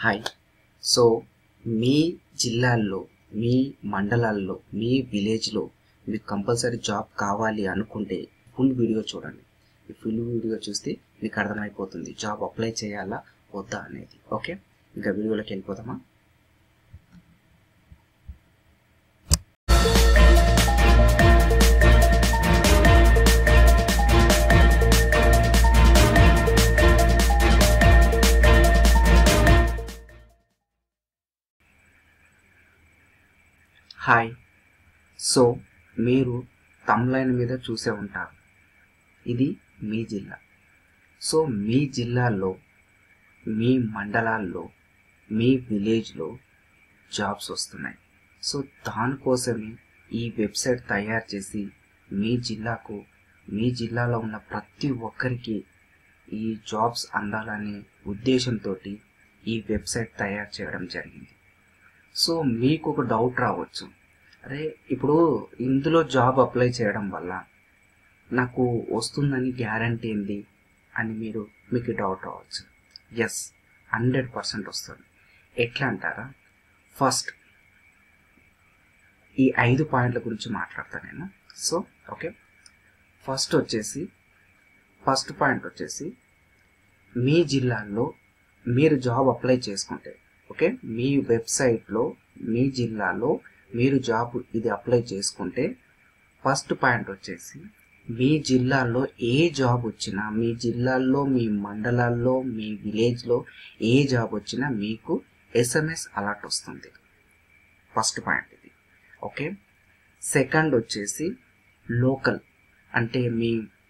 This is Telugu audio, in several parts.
హాయ్ సో మీ జిల్లాల్లో మీ మండలాల్లో మీ విలేజ్లో మీకు కంపల్సరీ జాబ్ కావాలి అనుకుంటే ఫుల్ వీడియో చూడండి ఈ ఫుల్ వీడియో చూస్తే మీకు అర్థమైపోతుంది జాబ్ అప్లై చేయాలా వద్దా అనేది ఓకే ఇంకా వీడియోలోకి వెళ్ళిపోదామా హాయ్ సో మీరు తమ్లైన్ మీద చూసే ఉంటారు ఇది మీ జిల్లా సో మీ జిల్లాలో మీ మండలాల్లో మీ విలేజ్లో జాబ్స్ వస్తున్నాయి సో దానికోసమే ఈ వెబ్సైట్ తయారు చేసి మీ జిల్లాకు మీ జిల్లాలో ఉన్న ప్రతి ఒక్కరికి ఈ జాబ్స్ అందాలనే ఉద్దేశంతో ఈ వెబ్సైట్ తయారు చేయడం జరిగింది సో మీకు ఒక డౌట్ రావచ్చు అరే ఇప్పుడు ఇందులో జాబ్ అప్లై చేయడం వల్ల నాకు వస్తుందని గ్యారంటీ ఏంది అని మీరు మీకు డౌట్ రావచ్చు ఎస్ హండ్రెడ్ పర్సెంట్ వస్తుంది ఎట్లా అంటారా ఫస్ట్ ఈ ఐదు పాయింట్ల గురించి మాట్లాడతాను నేను సో ఓకే ఫస్ట్ వచ్చేసి ఫస్ట్ పాయింట్ వచ్చేసి మీ జిల్లాల్లో మీరు జాబ్ అప్లై చేసుకుంటే ఓకే మీ వెబ్సైట్లో మీ జిల్లాలో మీరు జాబ్ ఇది అప్లై చేసుకుంటే ఫస్ట్ పాయింట్ వచ్చేసి మీ జిల్లాలో ఏ జాబ్ వచ్చినా మీ జిల్లాల్లో మీ మండలాల్లో మీ విలేజ్లో ఏ జాబ్ వచ్చినా మీకు ఎస్ఎంఎస్ అలర్ట్ వస్తుంది ఫస్ట్ పాయింట్ ఇది ఓకే సెకండ్ వచ్చేసి లోకల్ అంటే మీ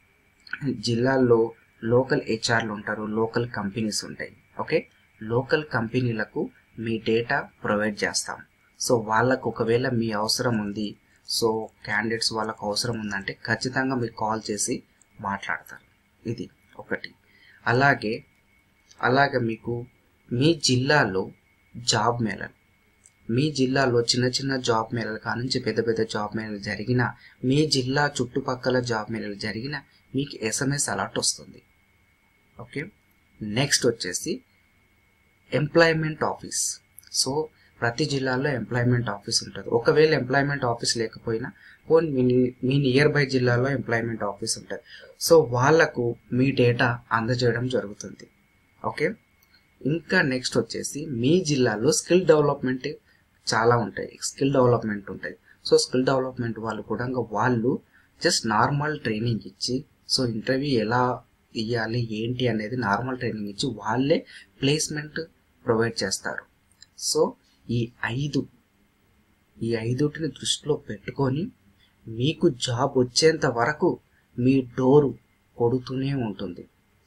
జిల్లాల్లో లోకల్ హెచ్ఆర్లు ఉంటారు లోకల్ కంపెనీస్ ఉంటాయి ఓకే లోకల్ కంపెనీలకు మీ డేటా ప్రొవైడ్ చేస్తాం సో వాళ్ళకు ఒకవేళ మీ అవసరం ఉంది సో క్యాండిడేట్స్ వాళ్ళకు అవసరం ఉందంటే ఖచ్చితంగా మీరు కాల్ చేసి మాట్లాడతారు ఇది ఒకటి అలాగే అలాగే మీకు మీ జిల్లాలో జాబ్ మేళలు మీ జిల్లాలో చిన్న చిన్న జాబ్ మేళలు కానుంచి పెద్ద పెద్ద జాబ్ మేళలు జరిగిన మీ జిల్లా చుట్టుపక్కల జాబ్ మేళలు జరిగిన మీకు ఎస్ఎంఎస్ అలర్ట్ వస్తుంది ఓకే నెక్స్ట్ వచ్చేసి ఎంప్లాయ్మెంట్ ఆఫీస్ సో ప్రతి జిల్లాలో ఎంప్లాయ్మెంట్ ఆఫీస్ ఉంటుంది ఒకవేళ ఎంప్లాయ్మెంట్ ఆఫీస్ లేకపోయినా పోనీ మీ మీ నియర్ బై జిల్లాలో ఎంప్లాయ్మెంట్ ఆఫీస్ ఉంటుంది సో వాళ్లకు మీ డేటా అందజేయడం జరుగుతుంది ఓకే ఇంకా నెక్స్ట్ వచ్చేసి మీ జిల్లాలో స్కిల్ డెవలప్మెంట్ చాలా ఉంటాయి స్కిల్ డెవలప్మెంట్ ఉంటాయి సో స్కిల్ డెవలప్మెంట్ వాళ్ళు కూడా వాళ్ళు జస్ట్ నార్మల్ ట్రైనింగ్ ఇచ్చి సో ఇంటర్వ్యూ ఎలా ఇవ్వాలి ఏంటి అనేది నార్మల్ ట్రైనింగ్ ఇచ్చి వాళ్ళే ప్లేస్మెంట్ ప్రొవైడ్ చేస్తారు సో ఈ ఐదు ఈ ఐదుటిని దృష్టిలో పెట్టుకొని మీకు జాబ్ వచ్చేంత వరకు మీ డోరు కొడుతూనే ఉంటుంది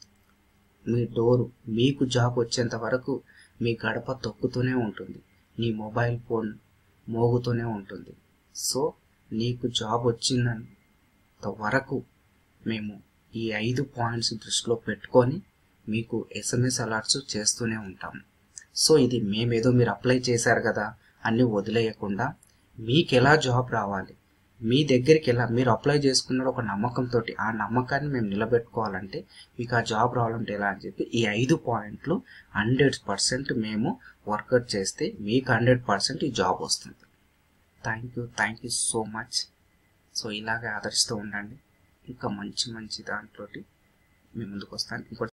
మీ డోరు మీకు జాబ్ వచ్చేంత వరకు మీ గడప తొక్కుతూనే ఉంటుంది నీ మొబైల్ ఫోన్ మోగుతూనే ఉంటుంది సో నీకు జాబ్ వచ్చినంత వరకు మేము ఈ ఐదు పాయింట్స్ దృష్టిలో పెట్టుకొని మీకు ఎస్ఎంఎస్ అలర్ట్స్ చేస్తూనే ఉంటాము సో ఇది మేమేదో మీరు అప్లై చేశారు కదా అన్ని వదిలేయకుండా మీకు ఎలా జాబ్ రావాలి మీ దగ్గరికి ఎలా మీరు అప్లై చేసుకున్న ఒక నమ్మకంతో ఆ నమ్మకాన్ని మేము నిలబెట్టుకోవాలంటే మీకు ఆ జాబ్ రావాలంటే ఎలా అని చెప్పి ఈ ఐదు పాయింట్లు హండ్రెడ్ పర్సెంట్ మేము వర్కౌట్ చేస్తే మీకు హండ్రెడ్ పర్సెంట్ ఈ జాబ్ వస్తుంది thank you thank you so much so ఇలాగే ఆదరిస్తూ ఉండండి ఇంకా మంచి మంచి దాంట్లో మీ ముందుకు వస్తాను ఇంకోటి